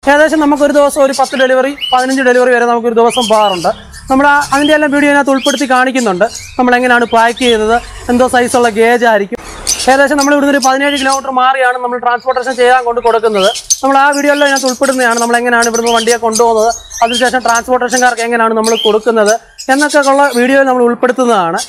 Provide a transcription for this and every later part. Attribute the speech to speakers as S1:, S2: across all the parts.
S1: ഏകദേശം നമുക്ക് ഒരു ദിവസം ഒരു പത്ത് ഡെലിവറി പതിനഞ്ച് ഡെലിവറി വരെ നമുക്ക് ഒരു ദിവസം പോകാറുണ്ട് നമ്മൾ ആ- അതിൻ്റെ എല്ലാം വീഡിയോ അതിനകത്ത് ഉൾപ്പെടുത്തി കാണിക്കുന്നുണ്ട് നമ്മൾ എങ്ങനെയാണ് പാക്ക് ചെയ്യുന്നത് എന്തോ സൈസുള്ള ഗേജ് ആയിരിക്കും ഏകദേശം നമ്മൾ ഇവിടുന്ന് ഒരു പതിനേഴ് കിലോമീറ്റർ മാറിയാണ് നമ്മൾ ട്രാൻസ്പോർട്ടേഷൻ ചെയ്യാൻ കൊണ്ട് കൊടുക്കുന്നത് നമ്മൾ ആ വീഡിയോയിൽ അതിനകത്ത് ഉൾപ്പെടുന്നതാണ് നമ്മൾ എങ്ങനെയാണ് ഇവിടുന്ന് വണ്ടിയെ കൊണ്ടുപോകുന്നത് അതിനുശേഷം ട്രാൻസ്പോർട്ടേഷൻകാർക്ക് എങ്ങനെയാണ് നമ്മൾ കൊടുക്കുന്നത് എന്നൊക്കെ ഉള്ള വീഡിയോയിൽ നമ്മൾ ഉൾപ്പെടുത്തുന്നതാണ്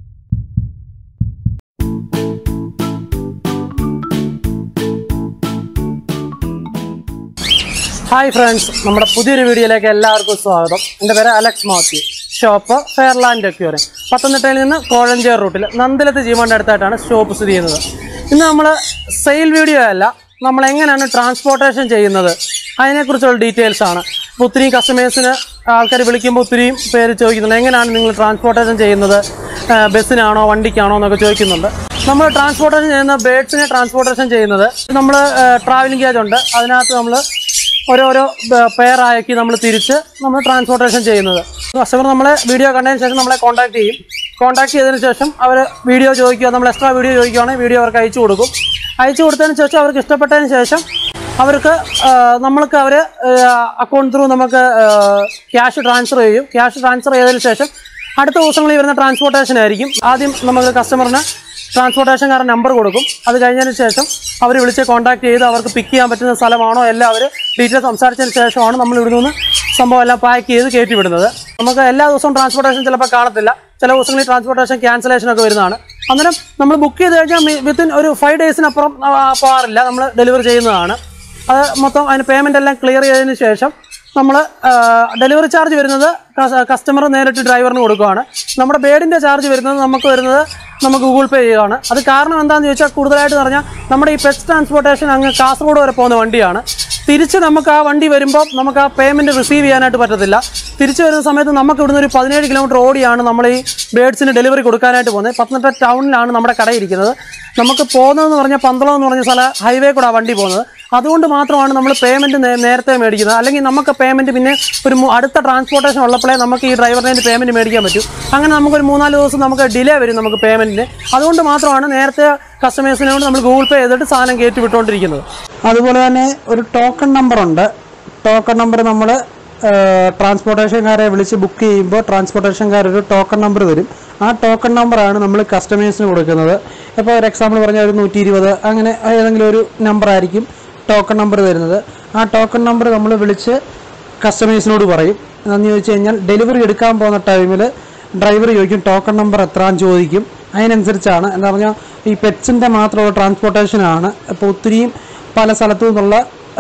S1: ഹായ് ഫ്രണ്ട്സ് നമ്മുടെ പുതിയൊരു വീഡിയോയിലേക്ക് എല്ലാവർക്കും സ്വാഗതം എൻ്റെ പേര് Alex Mathew shop Fairland aquarium പത്തനംതിട്ടയിൽ നിന്ന് കോഴഞ്ചേർ റൂട്ടിൽ നന്ദലത്ത് ജീവൻ്റെ അടുത്തായിട്ടാണ് ഷോപ്പ് സ്ഥിതി ചെയ്യുന്നത് ഇന്ന് നമ്മൾ സെയിൽ വീഡിയോ അല്ല നമ്മൾ എങ്ങനെയാണ് ട്രാൻസ്പോർട്ടേഷൻ ചെയ്യുന്നത് അതിനെക്കുറിച്ചുള്ള ഡീറ്റെയിൽസ് ആണ് ഇപ്പോൾ ഒത്തിരി കസ്റ്റമേഴ്സിന് ആൾക്കാർ വിളിക്കുമ്പോൾ ഒത്തിരിയും പേര് ചോദിക്കുന്നുണ്ട് എങ്ങനെയാണ് നിങ്ങൾ ട്രാൻസ്പോർട്ടേഷൻ ചെയ്യുന്നത് ആ, ബസ്സിനാണോ വണ്ടിക്കാണോ എന്നൊക്കെ ചോദിക്കുന്നുണ്ട് നമ്മൾ ട്രാൻസ്പോർട്ടേഷൻ ചെയ്യുന്ന ബേഡ്സിനെ ട്രാൻസ്പോർട്ടേഷൻ ചെയ്യുന്നത് നമ്മൾ ട്രാവലിംഗ് ഗേജ് ഉണ്ട് അതിനകത്ത് നമ്മൾ ഓരോരോ പെയർ ആക്കി നമ്മൾ തിരിച്ച് നമ്മൾ ട്രാൻസ്പോർട്ടേഷൻ ചെയ്യുന്നത് കസ്റ്റമർ നമ്മളെ വീഡിയോ കണ്ടതിന് ശേഷം നമ്മളെ കോൺടാക്ട് ചെയ്യും കോൺടാക്ട് ചെയ്തതിന് ശേഷം അവർ വീഡിയോ ചോദിക്കുക നമ്മൾ എക്സ്ട്രാ വീഡിയോ ചോദിക്കുകയാണെങ്കിൽ വീഡിയോ അവർക്ക് അയച്ചു കൊടുക്കും അയച്ചു കൊടുത്തതിന് ശേഷം അവർക്ക് ഇഷ്ടപ്പെട്ടതിന് ശേഷം അവർക്ക് ആ, നമ്മൾക്ക് അവർ അക്കൗണ്ട് ത്രൂ നമുക്ക് ക്യാഷ് ട്രാൻസ്ഫർ ചെയ്യും ക്യാഷ് ട്രാൻസ്ഫർ ചെയ്തതിന് ശേഷം അടുത്ത ദിവസങ്ങളിൽ വരുന്ന ട്രാൻസ്പോർട്ടേഷൻ ആയിരിക്കും ആദ്യം നമുക്ക് കസ്റ്റമറിന് ട്രാൻസ്പോർട്ടേഷൻകാരൻ നമ്പർ കൊടുക്കും അത് കഴിഞ്ഞതിന് ശേഷം അവർ വിളിച്ച് കോൺടാക്ട് ചെയ്ത് അവർക്ക് പിക്ക് ചെയ്യാൻ പറ്റുന്ന സ്ഥലമാണോ എല്ലാം അവർ ഡീറ്റെയിൽ സംസാരിച്ചതിന് ശേഷമാണ് നമ്മൾ ഇവിടെ നിന്ന് സംഭവം എല്ലാം പാക്ക് ചെയ്ത് കയറ്റി വിടുന്നത് നമുക്ക് എല്ലാ ദിവസവും ട്രാൻസ്പോർട്ടേഷൻ ചിലപ്പോൾ കാണത്തില്ല ചില ദിവസങ്ങളിൽ ട്രാൻസ്പോർട്ടേഷൻ ക്യാൻസലേഷൻ ഒക്കെ വരുന്നതാണ് അന്നേരം നമ്മൾ ബുക്ക് ചെയ്ത് കഴിഞ്ഞാൽ വിത്തിൻ ഒരു ഫൈവ് ഡേയ്സിനപ്പുറം ആ, പോകാറില്ല നമ്മൾ ഡെലിവറി ചെയ്യുന്നതാണ് അത് മൊത്തം അതിന് പേയ്മെൻ്റ് എല്ലാം ക്ലിയർ ചെയ്തതിന് ശേഷം നമ്മൾ ഡെലിവറി ചാർജ് വരുന്നത് കസ്റ്റമർ നേരിട്ട് ഡ്രൈവറിന് കൊടുക്കുകയാണ് നമ്മുടെ ബേഡിൻ്റെ ചാർജ് വരുന്നത് നമുക്ക് വരുന്നത് നമുക്ക് ഗൂഗിൾ പേ ചെയ്യുകയാണ് അത് കാരണം എന്താണെന്ന് ചോദിച്ചാൽ കൂടുതലായിട്ട് പറഞ്ഞാൽ നമ്മുടെ ഈ പെറ്റ് ട്രാൻസ്പോർട്ടേഷൻ അങ്ങ് കാസർഗോഡ് വരെ പോകുന്ന വണ്ടിയാണ് തിരിച്ച് നമുക്ക് ആ വണ്ടി വരുമ്പോൾ നമുക്ക് ആ പേയ്മെൻറ്റ് റിസീവ് ചെയ്യാനായിട്ട് പറ്റത്തില്ല തിരിച്ച് വരുന്ന സമയത്ത് നമുക്ക് ഇവിടുന്ന് ഒരു പതിനേഴ് കിലോമീറ്റർ ഓടിയാണ് നമ്മൾ ഈ ബേഡ്സിന് ഡെലിവറി കൊടുക്കാനായിട്ട് പോകുന്നത് പത്തനംതിട്ട ടൗണിലാണ് നമ്മുടെ കട ഇരിക്കുന്നത് നമുക്ക് പോകുന്നതെന്ന് പറഞ്ഞാൽ പന്തളം എന്ന് പറഞ്ഞ സ്ഥല ഹൈവേ കൂടെ വണ്ടി പോകുന്നത് അതുകൊണ്ട് മാത്രമാണ് നമ്മൾ പേയ്മെൻറ്റ് നേരത്തെ മേടിക്കുന്നത് അല്ലെങ്കിൽ നമുക്ക് പേയ്മെൻറ്റ് പിന്നെ ഒരു മൂ- അടുത്ത ട്രാൻസ്പോർട്ടേഷൻ ഉള്ളപ്പോഴേ നമുക്ക് ഈ ഡ്രൈവറിൻ്റെ പേയ്മെൻറ്റ് മേടിക്കാൻ പറ്റും അങ്ങനെ നമുക്കൊരു മൂന്നാല് ദിവസം നമുക്ക് ഡിലേ വരും നമുക്ക് പേയ്മെൻറ്റിന് അതുകൊണ്ട് മാത്രമാണ് നേരത്തെ കസ്റ്റമേഴ്സിനോട് നമ്മൾ ഗൂഗിൾ പേ ചെയ്തിട്ട് സാധനം കയറ്റി വിട്ടുകൊണ്ടിരിക്കുന്നത് അതുപോലെ തന്നെ ഒരു ടോക്കൺ നമ്പർ ഉണ്ട് ടോക്കൺ നമ്പർ നമ്മൾ ട്രാൻസ്പോർട്ടേഷൻകാരെ വിളിച്ച് ബുക്ക് ചെയ്യുമ്പോൾ ട്രാൻസ്പോർട്ടേഷൻകാർ ഒരു ടോക്കൺ നമ്പർ തരും ആ ടോക്കൺ നമ്പറാണ് നമ്മൾ കസ്റ്റമേഴ്സിന് കൊടുക്കുന്നത് ഇപ്പോൾ ഒരു എക്സാമ്പിൾ പറഞ്ഞാൽ ഒരു നൂറ്റി ഇരുപത് അങ്ങനെ ഏതെങ്കിലും ഒരു നമ്പർ ആയിരിക്കും ടോക്കൺ നമ്പർ തരുന്നത് ആ ടോക്കൺ നമ്പർ നമ്മൾ വിളിച്ച് കസ്റ്റമേഴ്സിനോട് പറയും എന്ന് ചോദിച്ചു കഴിഞ്ഞാൽ ഡെലിവറി എടുക്കാൻ പോകുന്ന ടൈമിൽ ഡ്രൈവർ ചോദിക്കും ടോക്കൺ നമ്പർ എത്രയാന്ന് ചോദിക്കും അതിനനുസരിച്ചാണ് എന്താ പറഞ്ഞാൽ ഈ പെറ്റ്സിൻ്റെ മാത്രമുള്ള ട്രാൻസ്പോർട്ടേഷനാണ് അപ്പോൾ ഒത്തിരിയും പല സ്ഥലത്തു നിന്നുള്ള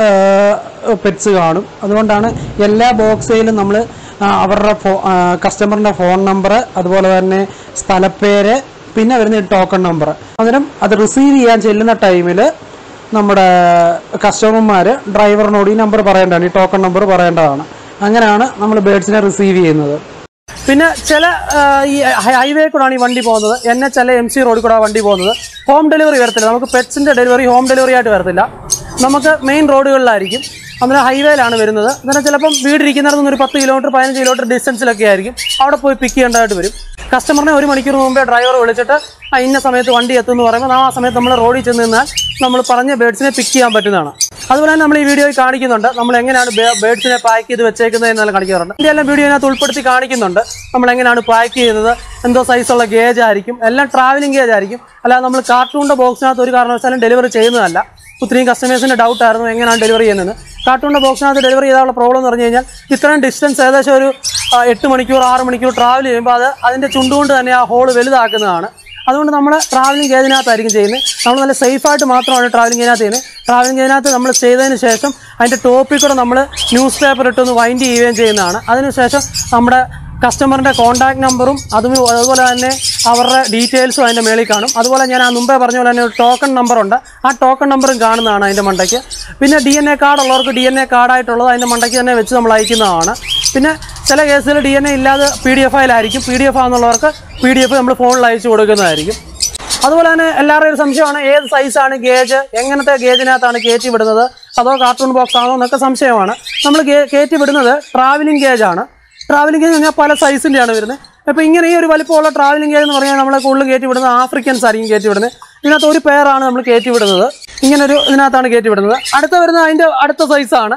S1: പെറ്റ്സ് കാണും അതുകൊണ്ടാണ് എല്ലാ ബോക്സിലും നമ്മൾ അവരുടെ ഫോ കസ്റ്റമറിൻ്റെ ഫോൺ നമ്പർ അതുപോലെ തന്നെ സ്ഥലപ്പേര് പിന്നെ വരുന്ന ടോക്കൺ നമ്പർ അന്നേരം അത് റിസീവ് ചെയ്യാൻ ചെല്ലുന്ന ടൈമിൽ നമ്മുടെ കസ്റ്റമർമാർ ഡ്രൈവറിനോട് ഈ നമ്പർ പറയേണ്ടതാണ് ഈ ടോക്കൺ നമ്പർ പറയേണ്ടതാണ് അങ്ങനെയാണ് നമ്മൾ ബേഡ്സിനെ റിസീവ് ചെയ്യുന്നത് പിന്നെ ചില ആ, ഈ ഹൈവേ കൂടാണ് ഈ വണ്ടി പോകുന്നത് എൻ എച്ച് അല്ലെ എം സി റോഡിൽ കൂടെ വണ്ടി പോകുന്നത് ഹോം ഡെലിവറി വരത്തില്ല നമുക്ക് പെറ്റ്സിൻ്റെ ഡെലിവറി ഹോം ഡെലിവറി ആയിട്ട് വരത്തില്ല നമുക്ക് മെയിൻ റോഡുകളിലായിരിക്കും അന്നേരം ഹൈവേയിലാണ് വരുന്നത് അന്നേരം ചിലപ്പം വീടിരിക്കുന്നിടത്ത് നിന്ന് ഒരു പത്ത് കിലോമീറ്റർ പതിനഞ്ച് കിലോമീറ്റർ ഡിസ്റ്റൻസിലൊക്കെ ആയിരിക്കും അവിടെ പോയി പിക്ക് ചെയ്യേണ്ടതായിട്ട് വരും കസ്റ്റമറിനെ ഒരു മണിക്കൂർ മുമ്പേ ഡ്രൈവർ വിളിച്ചിട്ട് ആ ഇന്ന സമയത്ത് വണ്ടി എത്തുമെന്ന് പറയുമ്പോൾ ആ സമയത്ത് നമ്മൾ റോഡിൽ ചെന്ന് നിന്നാൽ നമ്മൾ പറഞ്ഞ ബേഡ്സിനെ പിക്ക് ചെയ്യാൻ പറ്റുന്നതാണ് അതുപോലെ തന്നെ നമ്മൾ ഈ വീഡിയോയിൽ കാണിക്കുന്നുണ്ട് നമ്മൾ എങ്ങനെയാണ് ബേഡ്സിനെ പാക്ക് ചെയ്ത് വെച്ചേക്കുന്നത് എന്നെല്ലാം കാണിക്കാറുണ്ട് ഇതിൻ്റെ എല്ലാം വീഡിയോ അതിനകത്ത് ഉൾപ്പെടുത്തി കാണിക്കുന്നുണ്ട് നമ്മൾ എങ്ങനെയാണ് പാക്ക് ചെയ്യുന്നത് എന്തോ സൈസുള്ള ഗേജ് ആയിരിക്കും എല്ലാം ട്രാവലിംഗ് ഗേജ് ആയിരിക്കും അല്ലാതെ നമ്മൾ കാർട്ടൂണിൻ്റെ ബോക്സിനകത്ത് ഒരു കാരണവശാലും ഡെലിവറി ചെയ്യുന്നതല്ല ഒത്തിരിയും കസ്റ്റമേഴ്സിൻ്റെ ഡൗട്ട് ആയിരുന്നു എങ്ങനെയാണ് ഡെലിവറി ചെയ്യുന്നത് കാർട്ടൂണിൻ്റെ ബോക്സിനകത്ത് ഡെലിവറി ചെയ്താലുള്ള പ്രോബ്ലം എന്ന് പറഞ്ഞു കഴിഞ്ഞാൽ ഇത്രയും ഡിസ്റ്റൻസ് ഏകദേശം ഒരു ആ, എട്ട് മണിക്കൂർ ആറ് മണിക്കൂർ ട്രാവൽ ചെയ്യുമ്പോൾ അത് അതിൻ്റെ ചുണ്ടുകൊണ്ട് തന്നെ ആ ഹോൾ വലുതാക്കുന്നതാണ് അതുകൊണ്ട് നമ്മൾ ട്രാവലിംഗ് ഗേജിനകത്തായിരിക്കും ചെയ്യുന്നത് നമ്മൾ നല്ല സേഫായിട്ട് മാത്രമാണ് ട്രാവലിംഗ് ഗേജിനകത്ത് ചെയ്യുന്നത് ട്രാവലിംഗ് ഗേജിനകത്ത് നമ്മൾ ചെയ്തതിന് ശേഷം അതിൻ്റെ ടോപ്പിൽ കൂടെ നമ്മൾ ന്യൂസ് പേപ്പർ ഇട്ടൊന്ന് വൈൻഡ് ചെയ്യുകയും ചെയ്യുന്നതാണ് അതിനുശേഷം നമ്മുടെ കസ്റ്റമറിൻ്റെ കോൺടാക്ട് നമ്പറും അതും അതുപോലെ തന്നെ അവരുടെ ഡീറ്റെയിൽസും അതിൻ്റെ മേളിൽ കാണും അതുപോലെ ഞാൻ ആ മുമ്പേ പറഞ്ഞ പോലെ തന്നെ ഒരു ടോക്കൺ നമ്പറുണ്ട് ആ ടോക്കൺ നമ്പറും കാണുന്നതാണ് അതിൻ്റെ മണ്ടയ്ക്ക് പിന്നെ ഡി എൻ എ കാർഡ് ഉള്ളവർക്ക് ഡി എൻ എ കാർഡായിട്ടുള്ളത് അതിൻ്റെ മണ്ടയ്ക്ക് തന്നെ വെച്ച് നമ്മൾ അയക്കുന്നതാണ് പിന്നെ ചില കേസിൽ ഡി എൻ എ ഇല്ലാതെ പി ഡി എഫ് ഫയലായിരിക്കും പി ഡി എഫ് ആണെന്നുള്ളവർക്ക് പി ഡി എഫ് നമ്മൾ ഫോണിൽ അയച്ചു കൊടുക്കുന്നതായിരിക്കും അതുപോലെ തന്നെ എല്ലാവരുടെയും ഒരു സംശയമാണ് ഏത് സൈസാണ് ഗേജ് എങ്ങനത്തെ ഗേജിനകത്താണ് കയറ്റി വിടുന്നത് അതോ കാർട്ടൂൺ ബോക്സ് ആണോ എന്നൊക്കെ സംശയമാണ് നമ്മൾ കയറ്റി വിടുന്നത് ട്രാവലിംഗ് ഗേജ് ആണ് ട്രാവലിംഗ് ഗേജ് പറഞ്ഞാൽ പല സൈസിൻ്റെയാണ് വരുന്നത് അപ്പോൾ ഇങ്ങനെ ഈ ഒരു വലിപ്പമുള്ള ട്രാവലിംഗ് ഗേജ് എന്ന് പറഞ്ഞാൽ നമ്മളെ കൂടുതലും കയറ്റി വിടുന്നത് ആഫ്രിക്കൻസ് ആയിരിക്കും കയറ്റി വിടുന്നത് ഇതിനകത്ത് ഒരു പെയറാണ് നമ്മൾ കയറ്റി വിടുന്നത് ഇങ്ങനെ ഒരു ഇതിനകത്താണ് കയറ്റി വിടുന്നത് അടുത്ത വരുന്നത് അതിൻ്റെ അടുത്ത സൈസാണ്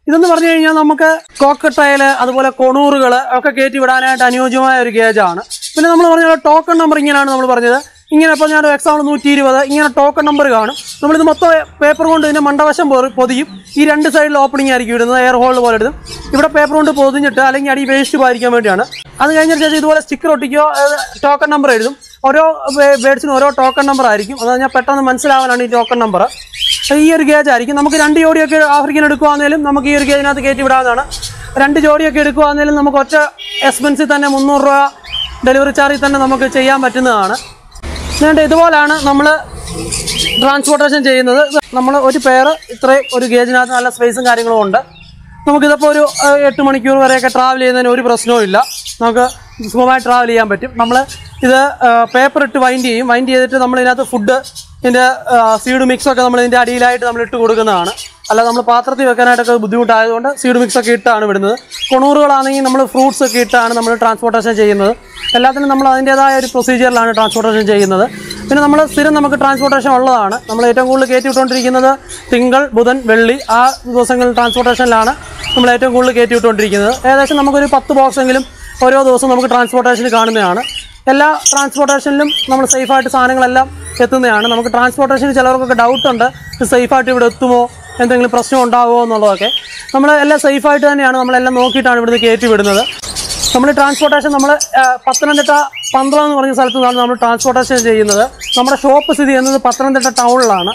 S1: ഇതെന്ന് പറഞ്ഞു കഴിഞ്ഞാൽ നമുക്ക് കോക്കട്ടയൽ അതുപോലെ കൊണൂറുകൾ ഒക്കെ കയറ്റി വിടാനായിട്ട് അനുയോജ്യമായ ഒരു ഗേജാണ് പിന്നെ നമ്മൾ പറഞ്ഞ ടോക്കൺ നമ്പർ ഇങ്ങനെയാണ് നമ്മൾ പറഞ്ഞത് ഇങ്ങനെ ഇപ്പോൾ ഞാൻ എക്സാമ്പിൾ നൂറ്റി ഇരുപത് ഇങ്ങനെ ടോക്കൺ നമ്പർ കാണും നമ്മളിത് മൊത്തം പേപ്പർ കൊണ്ട് ഇതിൻ്റെ മണ്ടവശം പൊ- പൊതിയും ഈ രണ്ട് സൈഡിൽ ഓപ്പണിംഗ് ആയിരിക്കും ഇടുന്നത് എയർ ഹോൾ പോലെ ഇടും ഇവിടെ പേപ്പർ കൊണ്ട് പൊതിഞ്ഞിട്ട് അല്ലെങ്കിൽ അടി വേസ്റ്റ് പാരിക്കാൻ വേണ്ടിയാണ് അത് കഴിഞ്ഞിട്ട് ശേഷം ഇതുപോലെ സ്റ്റിക്കർ ഒട്ടിക്കോ ടോക്കൺ നമ്പർ എഴുതും ഓരോ ബേഡ്സിനും ഓരോ ടോക്കൺ നമ്പർ ആയിരിക്കും അത് ഞാൻ പെട്ടെന്ന് മനസ്സിലാവാനാണ് ഈ ടോക്കൺ നമ്പർ ഈ ഒരു ഗേജ് ആയിരിക്കും നമുക്ക് രണ്ട് ജോഡിയൊക്കെ ആഫ്രിക്കൻ എടുക്കുവാന്നേലും നമുക്ക് ഈ ഒരു ഗേജിനകത്ത് കയറ്റി വിടാവുന്നതാണ് രണ്ട് ജോഡിയൊക്കെ എടുക്കുവാന്നേലും നമുക്ക് ഒറ്റ എക്സ്പെൻസിൽ തന്നെ മുന്നൂറ് രൂപ ഡെലിവറി ചാർജിൽ തന്നെ നമുക്ക് ചെയ്യാൻ പറ്റുന്നതാണ് എന്നിട്ട് ഇതുപോലാണ് നമ്മൾ ട്രാൻസ്പോർട്ടേഷൻ ചെയ്യുന്നത് നമ്മൾ ഒരു പെയർ ഇത്രയും ഒരു ഗേജിനകത്ത് നല്ല സ്പേസും കാര്യങ്ങളും ഉണ്ട് നമുക്കിതിപ്പോൾ ഒരു ഏഹ്, എട്ട് മണിക്കൂർ വരെയൊക്കെ ട്രാവൽ ചെയ്യുന്നതിന് ഒരു പ്രശ്നവും ഇല്ല നമുക്ക് സുഖമായി ട്രാവൽ ചെയ്യാൻ പറ്റും നമ്മൾ ഇത് പേപ്പർ ഇട്ട് വൈൻഡ് ചെയ്യും വൈൻഡ് ചെയ്തിട്ട് നമ്മൾ ഇതിനകത്ത് ഫുഡ് ഇതിൻ്റെ സീഡ് മിക്സ് ഒക്കെ നമ്മൾ ഇതിൻ്റെ അടിയിലായിട്ട് നമ്മൾ ഇട്ട് കൊടുക്കുന്നതാണ് അല്ല നമ്മൾ പാത്രത്തിൽ വെക്കാനായിട്ടൊക്കെ ബുദ്ധിമുട്ടായതുകൊണ്ട് സീഡ് മിക്സ് ഒക്കെ ഇട്ടാണ് വിടുന്നത് കൊണൂറുകളാണെങ്കിൽ നമ്മൾ ഫ്രൂട്ട്സ് ഒക്കെ ഇട്ടാണ് നമ്മൾ ട്രാൻസ്പോർട്ടേഷൻ ചെയ്യുന്നത് എല്ലാത്തിനും നമ്മൾ അതിൻ്റേതായ ഒരു പ്രൊസീജിയറിലാണ് ട്രാൻസ്പോർട്ടേഷൻ ചെയ്യുന്നത് പിന്നെ നമ്മൾ സ്ഥിരം നമുക്ക് ട്രാൻസ്പോർട്ടേഷൻ ഉള്ളതാണ് നമ്മൾ ഏറ്റവും കൂടുതൽ കയറ്റി വിട്ടുകൊണ്ടിരിക്കുന്നത് തിങ്കൾ ബുധൻ വെള്ളി ആ ദിവസങ്ങളിൽ ട്രാൻസ്പോർട്ടേഷനിലാണ് നമ്മൾ ഏറ്റവും കൂടുതൽ കയറ്റി വിട്ടുകൊണ്ടിരിക്കുന്നത് ഏകദേശം നമുക്കൊരു പത്ത് ബോക്സെങ്കിലും ഓരോ ദിവസവും നമുക്ക് ട്രാൻസ്പോർട്ടേഷനിൽ കാണുന്നതാണ് എല്ലാ ട്രാൻസ്പോർട്ടേഷനിലും നമ്മൾ സേഫായിട്ട് സാധനങ്ങളെല്ലാം എത്തുന്നതാണ് നമുക്ക് ട്രാൻസ്പോർട്ടേഷനിൽ ചിലവർക്കൊക്കെ ഡൗട്ട് ഉണ്ട് ഇത് സേഫായിട്ട് ഇവിടെ എത്തുമോ എന്തെങ്കിലും പ്രശ്നം ഉണ്ടാകുമോ എന്നുള്ളതൊക്കെ നമ്മൾ എല്ലാം സേഫായിട്ട് തന്നെയാണ് നമ്മളെല്ലാം നോക്കിയിട്ടാണ് ഇവിടുന്ന് കയറ്റി വിടുന്നത് നമ്മൾ ട്രാൻസ്പോർട്ടേഷൻ നമ്മൾ പത്തനംതിട്ട പന്തളം എന്ന് പറഞ്ഞ സ്ഥലത്ത് നിന്നാണ് നമ്മൾ ട്രാൻസ്പോർട്ടേഷൻ ചെയ്യുന്നത് നമ്മുടെ ഷോപ്പ് സ്ഥിതി ചെയ്യുന്നത് പത്തനംതിട്ട ടൗണിലാണ്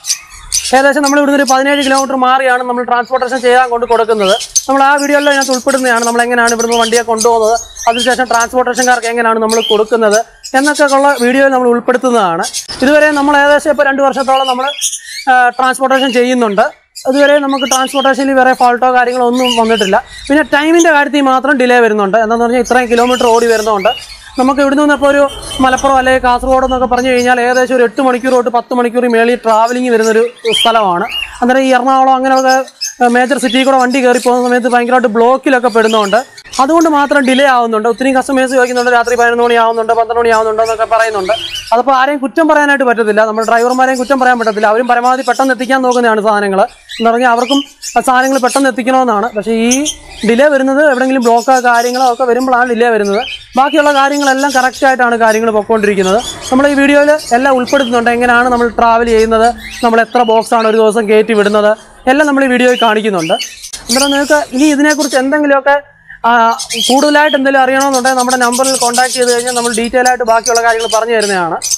S1: ഏകദേശം നമ്മൾ ഇവിടുന്ന് ഒരു പതിനേഴ് കിലോമീറ്റർ മാറിയാണ് നമ്മൾ ട്രാൻസ്പോർട്ടേഷൻ ചെയ്യാൻ കൊണ്ട് കൊടുക്കുന്നത് നമ്മൾ ആ വീഡിയോയിൽ അതിനകത്ത് ഉൾപ്പെടുന്നതാണ് നമ്മൾ എങ്ങനെയാണ് ഇവിടുന്ന് വണ്ടിയെ കൊണ്ടുപോകുന്നത് അതിനുശേഷം ട്രാൻസ്പോർട്ടേഷൻകാർക്ക് എങ്ങനെയാണ് നമ്മൾ കൊടുക്കുന്നത് എന്നൊക്കെ ഉള്ള വീഡിയോയിൽ നമ്മൾ ഉൾപ്പെടുത്തുന്നതാണ് ഇതുവരെ നമ്മൾ ഏകദേശം ഇപ്പോൾ രണ്ട് വർഷത്തോളം നമ്മൾ ട്രാൻസ്പോർട്ടേഷൻ ചെയ്യുന്നുണ്ട് അതുവരെ നമുക്ക് ട്രാൻസ്പോർട്ടേഷനിൽ വേറെ ഫാൾട്ടോ കാര്യങ്ങളോ ഒന്നും വന്നിട്ടില്ല പിന്നെ ടൈമിൻ്റെ കാര്യത്തിൽ മാത്രം ഡിലേ വരുന്നുണ്ട് എന്താണെന്ന് പറഞ്ഞാൽ ഇത്രയും കിലോമീറ്റർ ഓടി വരുന്നതുകൊണ്ട് നമുക്ക് ഇവിടെ നിന്ന് ഇപ്പോൾ ഒരു മലപ്പുറം അല്ലെങ്കിൽ കാസർഗോഡ് എന്നൊക്കെ പറഞ്ഞു കഴിഞ്ഞാൽ ഏകദേശം ഒരു എട്ട് മണിക്കൂർ തൊട്ട് പത്ത് മണിക്കൂർ മേളിൽ ട്രാവലിംഗ് വരുന്നൊരു സ്ഥലമാണ് അന്നേരം ഈ എറണാകുളം അങ്ങനെയൊക്കെ മേജർ സിറ്റിയിൽ കൂടെ വണ്ടി കയറി പോകുന്ന സമയത്ത് ഭയങ്കരമായിട്ട് ബ്ലോക്കിലൊക്കെ പെടുന്നുണ്ട് അതുകൊണ്ട് മാത്രം ഡിലേ ആവുന്നുണ്ട് ഒത്തിരി കസ്റ്റമേഴ്സ് ചോദിക്കുന്നുണ്ട് രാത്രി പതിനൊന്ന് മണി ആവുന്നുണ്ട് പന്ത്രണ്ട് മണി ആവുന്നുണ്ട് എന്നൊക്കെ പറയുന്നുണ്ട് അതപ്പോൾ ആരെയും കുറ്റം പറയാനായിട്ട് പറ്റത്തില്ല നമ്മൾ ഡ്രൈവർമാരെയും കുറ്റം പറയാൻ പറ്റത്തില്ല അവരും പരമാവധി പെട്ടെന്ന് എത്തിക്കാൻ നോക്കുന്നതാണ് സാധനങ്ങൾ എന്ന് പറഞ്ഞാൽ അവർക്കും ആ സാധനങ്ങൾ പെട്ടെന്ന് എത്തിക്കണമെന്നാണ് പക്ഷേ ഈ ഡിലേ വരുന്നത് എവിടെയെങ്കിലും ബ്ലോക്കോ കാര്യങ്ങളോ ഒക്കെ വരുമ്പോഴാണ് ഡിലേ വരുന്നത് ബാക്കിയുള്ള കാര്യങ്ങളെല്ലാം കറക്റ്റായിട്ടാണ് കാര്യങ്ങൾ പൊയ്ക്കൊണ്ടിരിക്കുന്നത് നമ്മൾ ഈ വീഡിയോയിൽ എല്ലാം ഉൾപ്പെടുത്തുന്നുണ്ട് എങ്ങനെയാണ് നമ്മൾ ട്രാവൽ ചെയ്യുന്നത് നമ്മൾ എത്ര ബോക്സാണ് ഒരു ദിവസം കയറ്റി വിടുന്നത് എല്ലാം നമ്മൾ ഈ വീഡിയോയിൽ കാണിക്കുന്നുണ്ട് അന്നേരം നിങ്ങൾക്ക് ഇനി ഇതിനെക്കുറിച്ച് എന്തെങ്കിലുമൊക്കെ ആ, കൂടുതലായിട്ട് എന്തെങ്കിലും അറിയണമെന്നുണ്ടെങ്കിൽ നമ്മുടെ നമ്പറിൽ കോൺടാക്ട് ചെയ്ത് കഴിഞ്ഞാൽ നമ്മൾ ഡീറ്റെയിൽ ആയിട്ട് ബാക്കിയുള്ള കാര്യങ്ങൾ പറഞ്ഞു തരുന്നതാണ്